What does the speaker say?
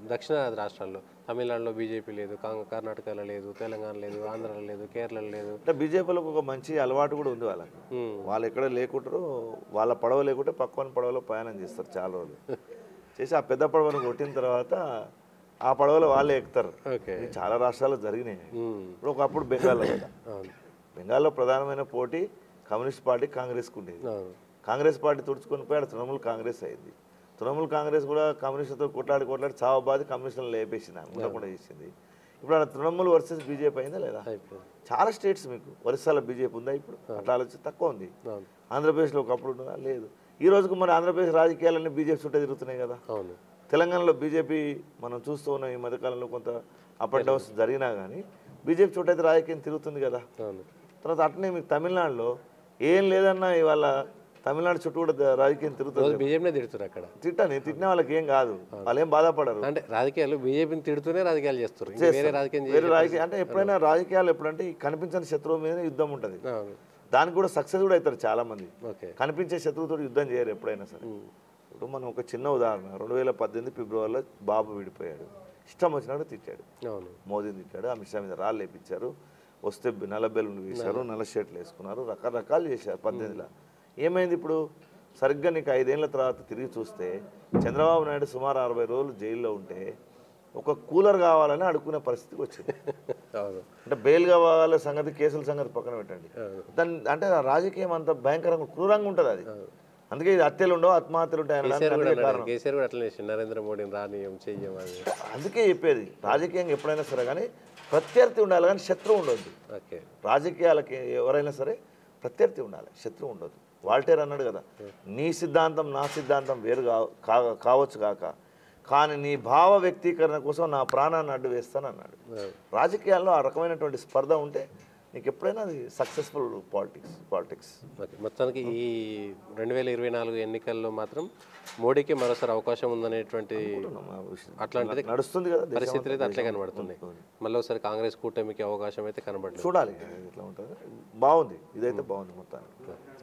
దక్షిణాది రాష్ట్రాల్లో తమిళనాడులో బీజేపీ లేదు కాంగ్- కర్ణాటకలో లేదు తెలంగాణ లేదు ఆంధ్రాలో లేదు కేరళలో లేదు అంటే బీజేపీలకు ఒక మంచి అలవాటు కూడా ఉంది వాళ్ళకి ఉమ్, వాళ్ళు ఎక్కడ లేకుంటారో వాళ్ళ పడవ లేకుంటే పక్కన పడవలో ప్రయాణం చేస్తారు చాలా రోజులు చేసి ఆ పెద్ద పడవను కొట్టిన తర్వాత ఆ పడవలో వాళ్ళే ఎక్కుతారు ఓకే ఇది చాలా రాష్ట్రాల్లో జరిగినాయి ఉమ్, ఇప్పుడు ఒకప్పుడు బెంగాల్లో కదా అవును బెంగాల్లో ప్రధానమైన పోటీ కమ్యూనిస్ట్ పార్టీ కాంగ్రెస్కి ఉండేది అవును కాంగ్రెస్ పార్టీ తుడుచుకొని పోయాడు తృణమూల్ కాంగ్రెస్ అయింది తృణమూల్ కాంగ్రెస్ కూడా కమ్యూనిస్టులతో కొట్లాడి కొట్లాడి చావబాది కమ్యూనిస్టులను లేపేసింది ఆమె ఉండకుండా చేసింది ఇప్పుడు అలా తృణమూల్ వర్సెస్ బీజేపీ అయిందా లేదా అయిపోయింది చాలా స్టేట్స్ మీకు ఒరిస్సాలో బీజేపీ ఉందా ఇప్పుడు అట్లా ఆలోచన తక్కువ ఉంది అవును ఆంధ్రప్రదేశ్లో ఒకప్పుడు ఉన్నదా లేదు ఈ రోజుకు మరి ఆంధ్రప్రదేశ్ రాజకీయాలన్నీ బీజేపీ చుట్టూ తిరుగుతున్నాయి కదా అవును తెలంగాణలో బీజేపీ మనం చూస్తూ ఉన్నాం ఈ మధ్యకాలంలో కొంత అప్ అండ్ డౌన్స్ జరిగినా కానీ బీజేపీ చుట్టూ అయితే రాజకీయం తిరుగుతుంది కదా అవును తర్వాత అట్నే మీకు తమిళనాడులో ఏం లేదన్నా ఇవాళ తమిళనాడు చుట్టూ కూడా ద- రాజకీయం తిరుగుతుంది రోజు బీజేపీనే తిడుతున్నారు అక్కడ తిట్టని తిట్టిన వాళ్ళకి ఏం కాదు వాళ్ళు ఏం బాధపడరు అంటే రాజకీయాలు బీజేపీని తిడుతూనే రాజకీయాలు చేస్తారు ఇంకా వేరే రాజకీయం వేరే రాజకీయం అంటే ఎప్పుడైనా రాజకీయాలు ఎప్పుడంటే ఈ కనిపించని శత్రువు మీద యుద్ధం ఉంటుంది చేయ- అవును దానికి కూడా సక్సెస్ కూడా అవుతారు చాలా మంది ఓకే కనిపించే శత్రువుతో యుద్ధం చేయరు ఎప్పుడైనా సరే ఇప్పుడు మనం ఒక చిన్న ఉదాహరణ రెండు వేల పద్దెనిమిది ఫిబ్రవరిలో బాబు విడిపోయాడు ఇష్టం వచ్చినట్టు తిట్టాడు అవును మోదీని తిట్టాడు అమిత్ షా మీద రాళ్ళు వేపించారు వస్తే నల్ల బెలూన్ వేశారు నల్ల షర్ట్లు వేసుకున్నారు రకరకాలు చేశారు పద్దెనిమిదిలో ఏమైంది ఇప్పుడు సరిగ్గా నీకు ఐదేళ్ల తర్వాత తిరిగి చూస్తే చంద్రబాబు నాయుడు సుమారు అరవై రోజులు జైల్లో ఉంటే ఒక కూలర్ కావాలని అడుక్కునే పరిస్థితికి వచ్చింది అవును అంటే బెయిల్ కావాల సంగతి కేసుల సంగతి పక్కన పెట్టండి అవును. దాని అంటే ఆ రాజకీయం అంత భయంకరంగా క్రూరంగా ఉంటుంది అది అందుకే ఇది హత్యలు ఉండవు ఆత్మహత్యలు ఉంటాయి అనడానికి కేసీఆర్ కూడా అందుకే అన్నాడు. కారణం కేసీఆర్ కూడా అట్లనే చేసిండు. నరేంద్ర మోడీని రానియం చెయ్యం అని అందుకే చెప్పేది రాజకీయంగా ఎప్పుడైనా సరే కానీ ప్రత్యర్థి ఉండాలి కానీ శత్రువు ఉండొద్దు ఓకే రాజకీయాలకి ఎవరైనా సరే ప్రత్యర్థి ఉండాలి శత్రువు ఉండదు వాల్టేర్ అన్నాడు కదా నీ సిద్ధాంతం నా సిద్ధాంతం వేరు కా- కా- కావచ్చు కాక కానీ నీ భావ వ్యక్తీకరణ కోసం నా ప్రాణాన్ని అడ్డు వేస్తాను అన్నాడు రాజకీయాల్లో ఆ రకమైనటువంటి స్పర్ధ ఉంటే నీకు ఎప్పుడైనా అది సక్సెస్ఫుల్ పాలిటిక్స్ పాలిటిక్స్ ఓకే మొత్తానికి ఈ రెండు వేల ఇరవై నాలుగు ఎన్నికల్లో మాత్రం మోడీకి మరోసారి అవకాశం ఉందనేటువంటి అట్లాంటిది నడుస్తుంది కదా దేశం పరిస్థితులు అయితే అట్లే కనబడుతున్నాయి మళ్ళీ ఒకసారి కాంగ్రెస్ కూటమికి అవకాశం అయితే కనబడలేదు చూడాలి ఎట్లా ఉంటుంది బాగుంది ఇదైతే బాగుంది మొత్తానికి